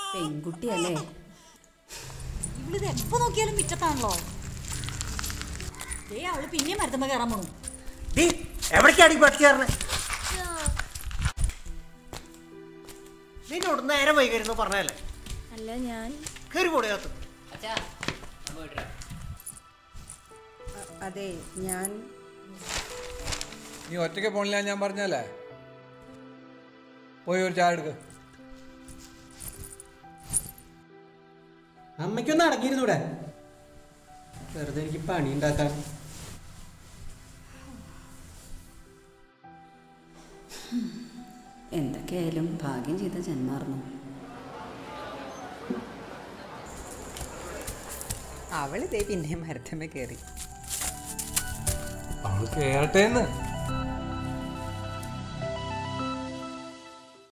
പെൺകുട്ടിയല്ലേ ഇവളിത് എപ്പോ നോക്കിയാലും മിറ്റത്താണല്ലോ ഏ അവള് പിന്നെയും മരത്തുമ്പോ കയറാൻ പോണു ഡീ എവിടേക്കാണ് ഈ പട്ടിയാറിന് നിന്നോട് നേരം വൈകരുന്നു പറഞ്ഞല്ലേ അല്ല ഞാൻ കയറി പോടകത്ത് അതെ ഞാൻ നീ ഒറ്റയ്ക്ക് പോണില്ല ഞാൻ പറഞ്ഞല്ലേ പോയി ഒരു ചായ എടുക്ക് അമ്മയ്ക്കൊന്ന് അടങ്ങിയിരുന്നൂടെ വെറുതെ എനിക്ക് പണി ഉണ്ടാക്കാൻ എന്തൊക്കെയായാലും ഭാഗ്യം ചെയ്ത ജന്മാർന്നു അവളിതേ പിന്നെ മരത്തമ്മ കയറി അവള് കേറട്ടെ എന്ന്